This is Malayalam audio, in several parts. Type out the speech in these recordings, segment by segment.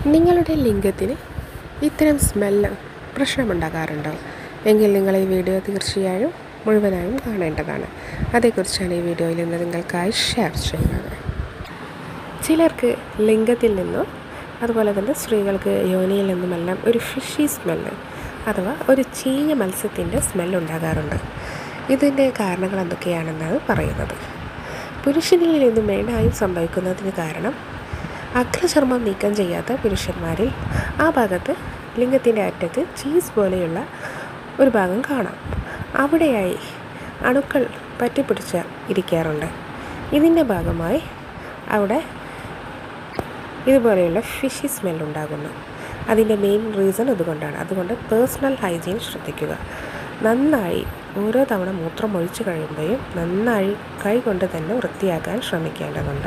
നിങ്ങളുടെ ലിംഗത്തിന് ഇത്തരം സ്മെല്ല് പ്രശ്നമുണ്ടാകാറുണ്ടോ എങ്കിൽ നിങ്ങൾ ഈ വീഡിയോ തീർച്ചയായും മുഴുവനായും കാണേണ്ടതാണ് അതേക്കുറിച്ചാണ് ഈ വീഡിയോയിൽ ഇന്ന് നിങ്ങൾക്കായി ഷെയർ ചെയ്യുന്നത് ചിലർക്ക് ലിംഗത്തിൽ നിന്നോ അതുപോലെ തന്നെ സ്ത്രീകൾക്ക് യോനിയിൽ നിന്നുമെല്ലാം ഒരു ഫിഷി സ്മെല്ല് അഥവാ ഒരു ചീഞ്ഞ മത്സ്യത്തിൻ്റെ സ്മെല്ല് ഉണ്ടാകാറുണ്ട് ഇതിൻ്റെ കാരണങ്ങൾ എന്തൊക്കെയാണെന്നാണ് പറയുന്നത് പുരുഷനിൽ നിന്നും മെയിനായും സംഭവിക്കുന്നതിന് കാരണം അഗ്രചർമ്മം നീക്കം ചെയ്യാത്ത പുരുഷന്മാരിൽ ആ ഭാഗത്ത് ലിംഗത്തിൻ്റെ അറ്റത്ത് ചീസ് പോലെയുള്ള ഒരു ഭാഗം കാണാം അവിടെയായി അണുക്കൾ പറ്റിപ്പിടിച്ച് ഇരിക്കാറുണ്ട് ഇതിൻ്റെ ഭാഗമായി അവിടെ ഇതുപോലെയുള്ള ഫിഷി സ്മെൽ ഉണ്ടാകുന്നു അതിൻ്റെ മെയിൻ റീസൺ ഇതുകൊണ്ടാണ് അതുകൊണ്ട് പേഴ്സണൽ ഹൈജീൻ ശ്രദ്ധിക്കുക നന്നായി ഓരോ തവണ മൂത്രം ഒഴിച്ചു കഴിയുമ്പോഴും നന്നായി കൈ കൊണ്ട് തന്നെ വൃത്തിയാക്കാൻ ശ്രമിക്കേണ്ടതുണ്ട്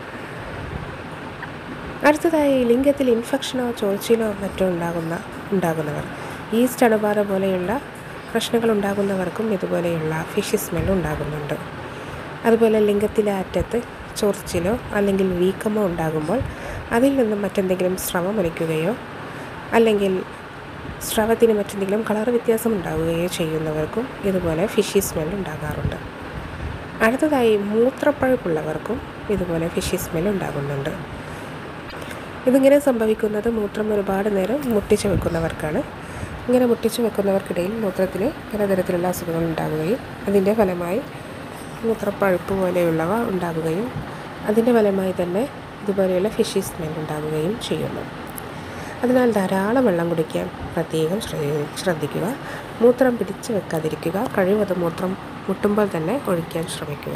അടുത്തതായി ലിംഗത്തിൽ ഇൻഫെക്ഷനോ ചോർച്ചിലോ മറ്റോ ഉണ്ടാകുന്ന ഉണ്ടാകുന്നവർ ഈസ്റ്റ് അണുബാധ പോലെയുള്ള പ്രശ്നങ്ങൾ ഉണ്ടാകുന്നവർക്കും ഇതുപോലെയുള്ള ഫിഷി സ്മെൽ ഉണ്ടാകുന്നുണ്ട് അതുപോലെ ലിംഗത്തിലെ അറ്റത്ത് ചൊറിച്ചിലോ അല്ലെങ്കിൽ വീക്കമോ ഉണ്ടാകുമ്പോൾ അതിൽ നിന്നും മറ്റെന്തെങ്കിലും സ്രവം ഒലിക്കുകയോ അല്ലെങ്കിൽ സ്രവത്തിന് മറ്റെന്തെങ്കിലും കളർ വ്യത്യാസം ഉണ്ടാവുകയോ ചെയ്യുന്നവർക്കും ഇതുപോലെ ഫിഷി സ്മെൽ ഉണ്ടാകാറുണ്ട് അടുത്തതായി മൂത്രപ്പഴുപ്പുള്ളവർക്കും ഇതുപോലെ ഫിഷി സ്മെൽ ഉണ്ടാകുന്നുണ്ട് ഇതിങ്ങനെ സംഭവിക്കുന്നത് മൂത്രം ഒരുപാട് നേരം മുട്ടിച്ച് വെക്കുന്നവർക്കാണ് ഇങ്ങനെ മുട്ടിച്ച് വെക്കുന്നവർക്കിടയിൽ മൂത്രത്തിന് പലതരത്തിലുള്ള അസുഖങ്ങൾ ഉണ്ടാകുകയും അതിൻ്റെ ഫലമായി മൂത്രപ്പഴുപ്പ് പോലെയുള്ളവ ഉണ്ടാകുകയും അതിൻ്റെ ഫലമായി തന്നെ ഇതുപോലെയുള്ള ഫിഷി സ്മെൽ ഉണ്ടാകുകയും ചെയ്യുന്നു അതിനാൽ ധാരാളം വെള്ളം കുടിക്കാൻ പ്രത്യേകം ശ്രദ്ധിക്കുക മൂത്രം പിടിച്ച് വെക്കാതിരിക്കുക കഴിവതും മൂത്രം മുട്ടുമ്പോൾ തന്നെ ഒഴിക്കാൻ ശ്രമിക്കുക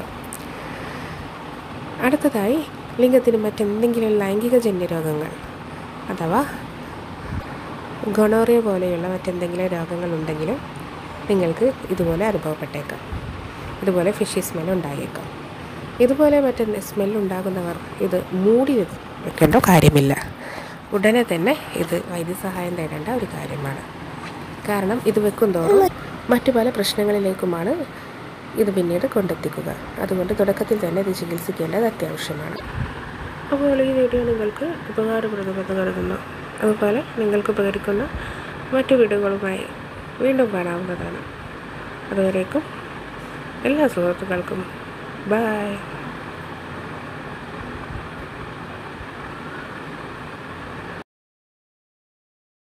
അടുത്തതായി ലിംഗത്തിന് മറ്റെന്തെങ്കിലും ലൈംഗിക ജന്യ രോഗങ്ങൾ അഥവാ ഗൊണോറിയ പോലെയുള്ള മറ്റെന്തെങ്കിലും രോഗങ്ങൾ ഉണ്ടെങ്കിലും നിങ്ങൾക്ക് ഇതുപോലെ അനുഭവപ്പെട്ടേക്കാം ഇതുപോലെ ഫിഷി സ്മെൽ ഉണ്ടായേക്കാം ഇതുപോലെ മറ്റേ സ്മെൽ ഉണ്ടാകുന്നവർ ഇത് മൂടി വെക്കേണ്ട കാര്യമില്ല ഉടനെ തന്നെ ഇത് വൈദ്യസഹായം തേടേണ്ട ഒരു കാര്യമാണ് കാരണം ഇത് വെക്കും തോറും മറ്റു പല പ്രശ്നങ്ങളിലേക്കുമാണ് ഇത് പിന്നീട് കൊണ്ടെത്തിക്കുക അതുകൊണ്ട് തുടക്കത്തിൽ തന്നെ ഇത് ചികിത്സിക്കേണ്ടത് അത്യാവശ്യമാണ് അപ്പോൾ ഈ വീഡിയോ നിങ്ങൾക്ക് ഉപകാരപ്രദമെന്ന് കരുതുന്നു അതുപോലെ നിങ്ങൾക്ക് ഉപകരിക്കുന്ന മറ്റു വീഡിയോകളുമായി വീണ്ടും കാണാവുന്നതാണ് അതുവരേക്കും എല്ലാ സുഹൃത്തുക്കൾക്കും ബൈ